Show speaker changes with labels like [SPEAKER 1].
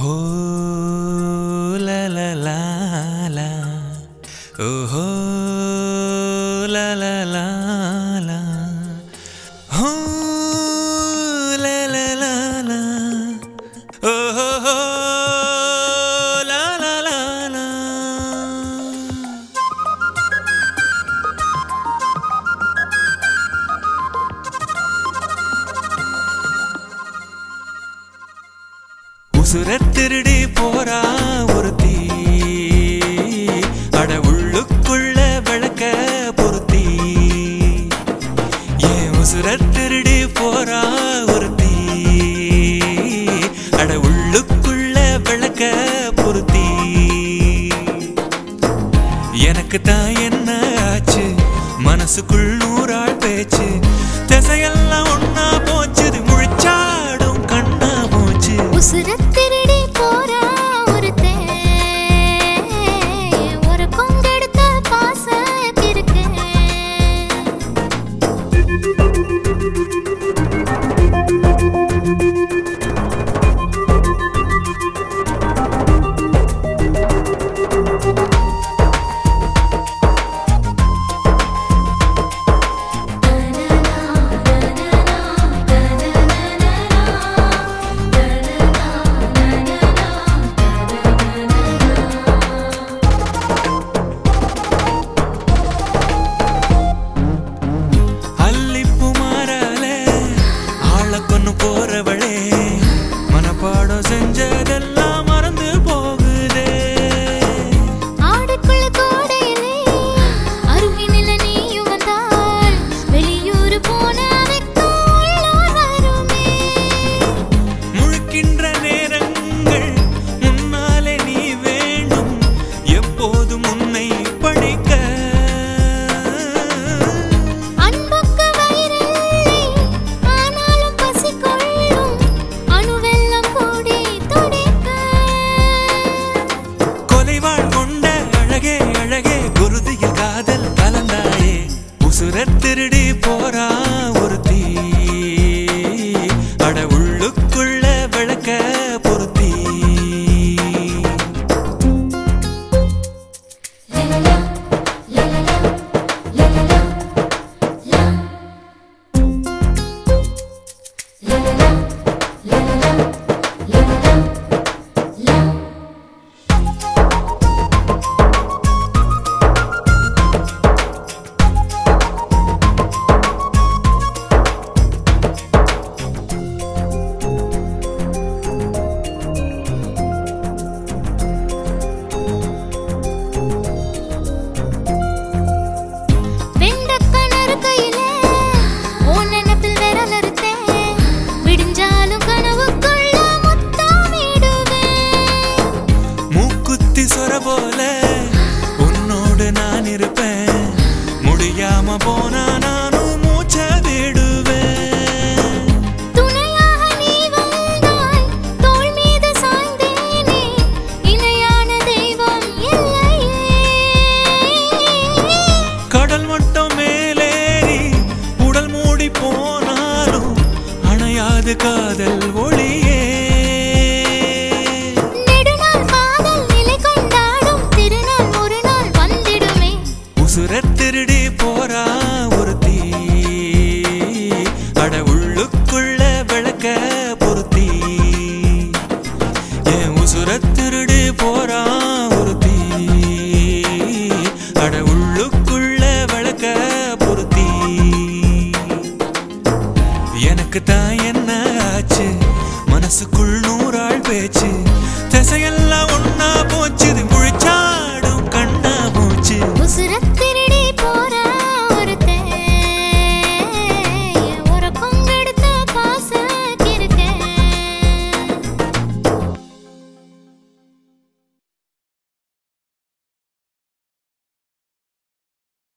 [SPEAKER 1] ஓஹோ லா லா லா லா ஓஹோ லா லா லா லா ஹோ லா லா லா லா ஓஹோ லா லா லா லா உசுர திருடி போறா ஒருத்தி அட உள்ளுக்குள்ள விளக்க பொருத்தி ஏன் உசுர திருடி போறா ஒருத்தி அட உள்ளுக்குள்ள விளக்க பொருத்தி எனக்கு தான் என்ன ஆச்சு மனசுக்குள் நூறாள் பேச்சு திசையெல்லாம் ஒன்னா போச்சுது முழிச்சாடும் கண்ணா போச்சு
[SPEAKER 2] உசுர திருடி போறா ஒருத்தன். ஒரு கொங்கெடுத்த பாச கிறுக்கன்.
[SPEAKER 1] அல்லிப்பு மாறாலே ஆள கொன்னு போறவளே மனப்பாடம் செஞ்சதெல்லாம் மறந்து போகுதே
[SPEAKER 2] ஆடுக்குள்ள கோடையிலே அருகினில நீயும் வந்தால் வெளியூர் போன வெக்கம் உள்ளூர் வருமே.
[SPEAKER 1] முழுக்கின்ற நேரங்கள் முன்னாலே நீ வேண்டும் எப்போதும் உன்னை படிக்க
[SPEAKER 2] அன்புக்கு வயிறில்லை, ஆனாலும் பசி கொள்ளும். அணுவெல்லாம் கூடி துடிக்க.
[SPEAKER 1] கொலைவாள் கொண்ட அழகே அழகே குருதியில் காதல் கலந்தாயே உசுர திருடி போறா ஒருத்தி அட உள்ளுக்குள்ள விளக்க பொருத்தி
[SPEAKER 2] வெண்டைக்காய் நறுக்கையிலே, உன் நினைப்பில் விரல் அறுத்தேன். விடிஞ்சாலும் கனவுக்குள்ள முத்தமிடுவேன்.
[SPEAKER 1] மூக்குத்தி சொர போல உன்னோடு நான் இருப்பேன் முடியாம போனா நானும் மூச்ச விடுவேன்
[SPEAKER 2] துணையாக நீ வந்தாய், தோள் மீது சாய்ந்தேனே. இணையான தெய்வம் இல்லையே.
[SPEAKER 1] கடல் மட்டம் மேலேறி உடல் மூடி போனாலும் அணையாது காதல் ஒளியே
[SPEAKER 2] நெடுநாள் காதல் நிலை கொண்டாடும் திருநாள் ஒரு நாள் வந்திடுமே
[SPEAKER 1] உசுர திருடி போறா ஒருத்தி அட உள்ளுக்குள்ள விளக்க பொருத்தி என் உசுர திருடி போறா ஒருத்தி அட உள்ளுக்குள்ள விளக்க பொருத்தி எனக்கு தான் என்ன ஆச்சு மனசுக்குள் நூறாள் பேச்சு திசையெல்லாம் ஒன்னா போச்சு